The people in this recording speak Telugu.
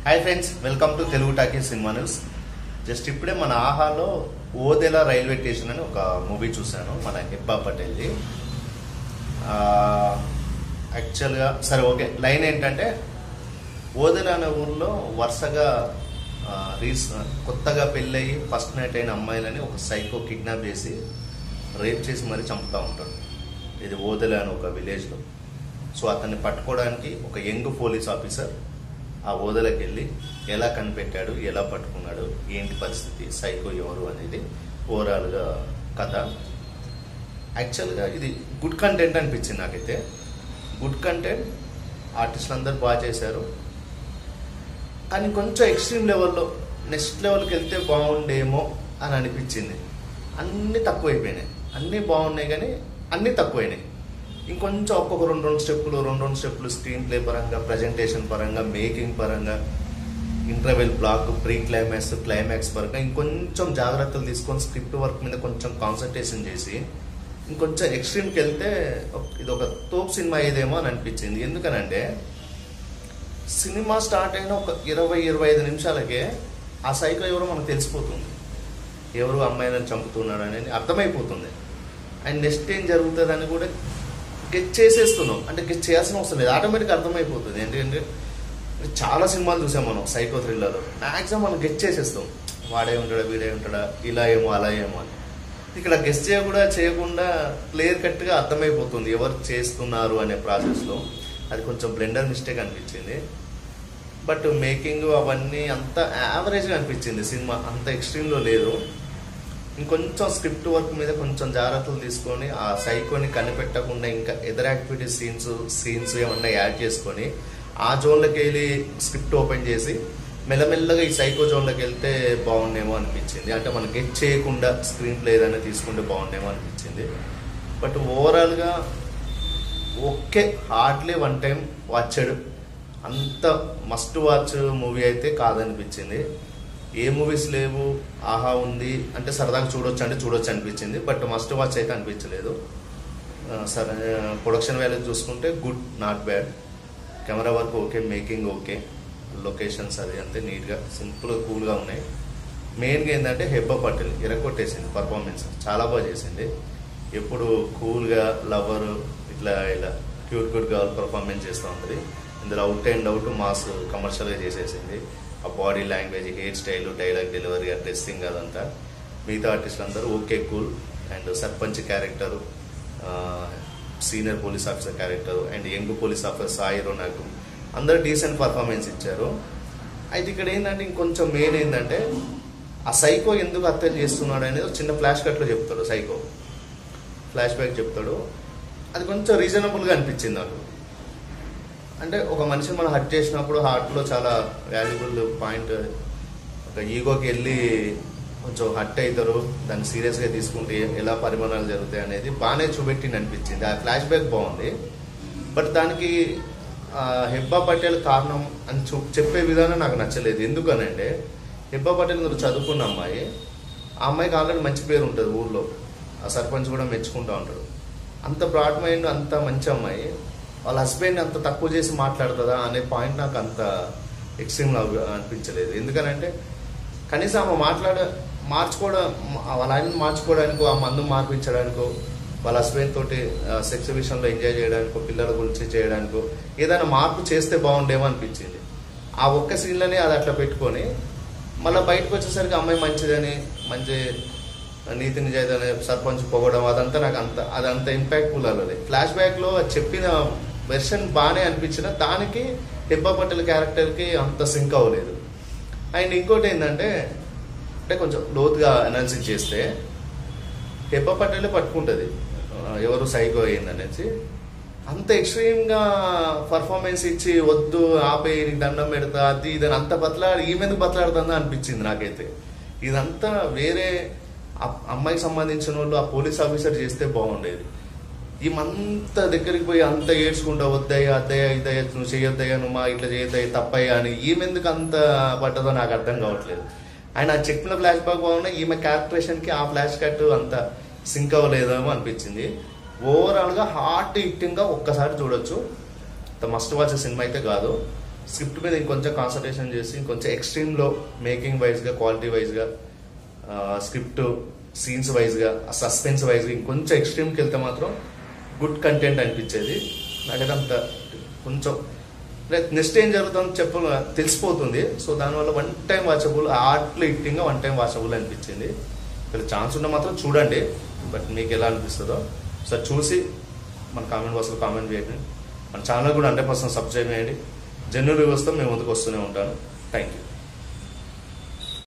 hi friends welcome to Telugu talkie cinema news just ఇప్పుడే మన ఆహాలో ఓదెల రైల్వే స్టేషన్ అని ఒక మూవీ చూశాను మన హిబ్బా పటేల్ది యాక్చువల్గా సరే ఓకే లైన్ ఏంటంటే ఓదెల అనే ఊర్లో వరుసగా ఆ, రీస్ కొత్తగా పెళ్ళయి ఫస్ట్ నైట్ అయిన అమ్మాయిలని ఒక సైకో కిడ్నాప్ చేసి రేప్ చేసి మరీ చంపుతూ ఉంటాడు ఇది ఓదెల అని ఒక విలేజ్లో సో అతన్ని పట్టుకోవడానికి ఒక యంగ్ పోలీస్ ఆఫీసర్ ఆ ఓదలకి వెళ్ళి ఎలా కనిపెట్టాడు ఎలా పట్టుకున్నాడు ఏంటి పరిస్థితి సైకో ఎవరు అనేది ఓవరాల్గా కథ యాక్చువల్గా ఇది గుడ్ కంటెంట్ అనిపించింది నాకైతే గుడ్ కంటెంట్ ఆర్టిస్టులు అందరు బాగా చేశారు కానీ కొంచెం ఎక్స్ట్రీమ్ లెవెల్లో నెక్స్ట్ లెవెల్కి వెళ్తే బాగుండేమో అని అనిపించింది అన్నీ తక్కువైపోయినాయి అన్నీ బాగున్నాయి కానీ అన్నీ తక్కువైనాయి ఇంకొంచెం ఒక్కొక్క రెండు రెండు స్టెప్పులు రెండు రెండు స్టెప్పులు స్క్రీన్ ప్లే పరంగా ప్రజెంటేషన్ పరంగా మేకింగ్ పరంగా interval block pre climax climax పరంగా ఇంకొంచెం జాగ్రత్తలు తీసుకొని స్క్రిప్ట్ వర్క్ మీద కొంచెం కాన్సన్ట్రేషన్ చేసి ఇంకొంచెం ఎక్స్ట్రీమ్కి వెళ్తే ఒక- ఇది ఒక తోపు సినిమా ఏదేమో అని అనిపించింది ఎందుకనంటే సినిమా స్టార్ట్ అయిన ఒక ఇరవై ఇరవై ఐదు నిమిషాలకే ఆ సైకో ఎవరో మనకు తెలిసిపోతుంది ఎవరు అమ్మాయిలను చంపుతున్నాడు అనేది అర్థమైపోతుంది అండ్ నెక్స్ట్ ఏం జరుగుతుందని కూడా గెట్ చేసేస్తున్నాం అంటే గెట్ చేయాల్సిన అవసరం లేదు ఆటోమేటిక్ అర్థమైపోతుంది ఏంటంటే చాలా సినిమాలు చూసాం మనం సైకో థ్రిల్లర్ మ్యాక్సిమం మనం గెట్ చేసేస్తాం వాడే ఉంటాడా వీడే ఉంటాడా ఇలా ఏమో అలా ఏమో అని ఇక్కడ గెస్ట్ చేయకుండా చేయకుండా క్లియర్ కట్గా అర్థమైపోతుంది ఎవరు చేస్తున్నారు అనే ప్రాసెస్లో అది కొంచెం బ్లెండర్ మిస్టేక్ అనిపించింది బట్ మేకింగ్ అవన్నీ అంత యావరేజ్గా అనిపించింది సినిమా అంత ఎక్స్ట్రీమ్లో లేదు ఇంకొంచెం స్క్రిప్ట్ వర్క్ మీద కొంచెం జాగ్రత్తలు తీసుకొని ఆ సైకోని కనిపెట్టకుండా ఇంకా ఎదర్ యాక్టివిటీ సీన్స్ సీన్స్ ఏమన్నా యాడ్ చేసుకొని ఆ జోన్లోకి వెళ్ళి స్క్రిప్ట్ ఓపెన్ చేసి మెల్లమెల్లగా ఈ సైకో జోన్లోకి వెళ్తే బాగుండేమో అనిపించింది అంటే మనం గెట్ చేయకుండా స్క్రీన్ ప్లే ఏదైనా తీసుకుంటే బాగుండేమో అనిపించింది బట్ ఓవరాల్గా ఓకే హార్డ్లీ వన్ టైం వాచాడు అంత మస్ట్ వాచ్ మూవీ అయితే కాదనిపించింది ఏ మూవీస్ లేవు ఆహా ఉంది అంటే సరదాగా చూడొచ్చు అంటే చూడొచ్చు అనిపించింది బట్ మస్ట్ వాచ్ అయితే అనిపించలేదు ఆ, సరే ప్రొడక్షన్ వాల్యూ చూసుకుంటే good not bad camera work okay making okay locations అది అంతే నీట్గా సింపుల్గా కూల్గా ఉన్నాయి మెయిన్గా ఏంటంటే హెబ్బా పటేల్ ఇరగొట్టేసింది పర్ఫార్మెన్స్ చాలా బాగా చేసింది ఎప్పుడు కూల్గా లవర్ ఇట్లా ఇలా క్యూట్ క్యూట్ గర్ల్ పర్ఫార్మెన్స్ చేస్తూ ఉంటుంది ఇందులో అవుట్ అండ్ అవుట్ మాస్ కమర్షియల్గా చేసేసింది ఆ body language hair style dialogue delivery ఆ డ్రెస్సింగ్ అదంతా మిగతా ఆర్టిస్టులు అందరూ okay cool and sarpanch character senior police officer character and young police officer Sai నాకు అందరూ డీసెంట్ పర్ఫార్మెన్స్ ఇచ్చారు అయితే ఇక్కడ ఏంటంటే ఇంకొంచెం మెయిన్ ఏంటంటే ఆ సైకో ఎందుకు హత్య చేస్తున్నాడు అనేది ఒక చిన్న ఫ్లాష్ కట్లో చెప్తాడు సైకో ఫ్లాష్ బ్యాక్ చెప్తాడు అది కొంచెం రీజనబుల్గా అనిపించింది నాకు అంటే ఒక మనిషిని మనం హర్ట్ చేసినప్పుడు హార్ట్లో చాలా వాల్యుబుల్ పాయింట్ ఒక ఈగోకి వెళ్ళి కొంచెం హర్ట్ అవుతారు దాన్ని సీరియస్గా తీసుకుంటే ఎలా పరిమాణాలు జరుగుతాయి అనేది బాగానే చూపెట్టింది అనిపించింది ఆ ఫ్లాష్ బ్యాక్ బాగుంది బట్ దానికి ఆ, హెబ్బా పటేల్ కారణం అని చూ చెప్పే విధానం నాకు నచ్చలేదు ఎందుకనంటే హెబ్బా పటేల్ మీరు చదువుకున్న అమ్మాయి ఆ అమ్మాయికి ఆల్రెడీ మంచి పేరు ఉంటుంది ఊర్లో ఆ సర్పంచ్ కూడా మెచ్చుకుంటూ ఉంటాడు అంత బ్రాడ్ మైండ్ అంత మంచి అమ్మాయి వాళ్ళ హస్బెండ్ అంత తక్కువ చేసి మాట్లాడుతుందా అనే పాయింట్ నాకు అంత ఎక్స్ట్రీమ్ అనిపించలేదు ఎందుకనంటే కనీసం ఆమె మాట్లాడ మార్చుకోవడం వాళ్ళ ఆయన మార్చుకోవడానికో ఆ మందు మార్పించడానికో వాళ్ళ హస్బెండ్ తోటి సెక్స్ విషయంలో ఎంజాయ్ చేయడానికో పిల్లల గురించి చేయడానికో ఏదైనా మార్పు చేస్తే బాగుండేమో అనిపించింది ఆ ఒక్క సీన్లోనే అది అట్లా పెట్టుకొని మళ్ళీ బయటకు వచ్చేసరికి అమ్మాయి మంచిదని మంచి నీతి నిజాయితీ సర్పంచ్ పొగడం అదంతా నాకు అంత అదంత ఇంపాక్ట్ఫుల్ అవ్వలేదు ఫ్లాష్ బ్యాక్లో చెప్పిన వెర్షన్ బాగానే అనిపించిన దానికి హెబ్బా పటేల్ క్యారెక్టర్కి అంత సింక్ అవ్వలేదు అండ్ ఇంకోటి ఏంటంటే అంటే కొంచెం లోతుగా అనాలిసిస్ చేస్తే హెబ్బా పటేలే పట్టుకుంటుంది ఆ, ఎవరు సైకో అయిందనేసి అంత ఎక్స్ట్రీమ్గా పర్ఫార్మెన్స్ ఇచ్చి వద్దు ఆపే నీకు దండం పెడతా అది ఇది అని అంత బతలాడి ఈమెందుకు బతలాడుతుందా అనిపించింది నాకైతే ఇదంతా వేరే ఆ- అమ్మాయికి సంబంధించిన వాళ్ళు ఆ పోలీస్ ఆఫీసర్ చేస్తే బాగుండేది ఈమంత దగ్గరికి పోయి అంత ఏడ్చుకుంటా వద్దయ్యా అద్దయ్యా ఇదయ్యా నువ్వు చేయొద్దయ్యా నువ్వు మా ఇట్లా చేయొద్దయ్యా తప్పయ్యా అని ఈమెందుకు అంత పడ్డదో నాకు అర్థం కావట్లేదు ఆయన ఆ చెప్పిన ఫ్లాష్ బ్యాక్ బాగున్నా ఈమె క్యారెక్టరేషన్కి ఆ ఫ్లాష్ కట్ అంత సింక్ అవ్వలేదేమో అనిపించింది ఓవరాల్గా హార్ట్ హిట్టింగ్గా ఒక్కసారి చూడొచ్చు మస్ట్ వాచ్ సినిమా అయితే కాదు స్క్రిప్ట్ మీద ఇంకొంచెం కాన్సన్ట్రేషన్ చేసి ఇంకొంచెం ఎక్స్ట్రీమ్లో మేకింగ్ వైజ్గా క్వాలిటీ వైజ్గా స్క్రిప్ట్ సీన్స్ వైజ్గా సస్పెన్స్ వైజ్గా ఇంకొంచెం ఎక్స్ట్రీమ్కి వెళ్తే మాత్రం గుడ్ కంటెంట్ అనిపించేది నాకైతే అంత కొంచెం నెక్స్ట్ ఏం జరుగుతుందో చెప్ప తెలిసిపోతుంది సో దానివల్ల వన్ టైం వాచబుల్ ఆర్ట్లో ఇట్టింగ్గా వన్ టైం వాచబుల్ అనిపించింది ఇక్కడ ఛాన్స్ ఉంటే మాత్రం చూడండి బట్ మీకు ఎలా అనిపిస్తుందో సార్ చూసి మన కామెంట్ బాక్స్లో కామెంట్ చేయండి మన ఛానల్ కూడా హండ్రెడ్ పర్సెంట్ సబ్స్క్రైబ్ చేయండి జనరల్ రివ్యూస్తో మేము ముందుకు వస్తూనే ఉంటాను థ్యాంక్ యూ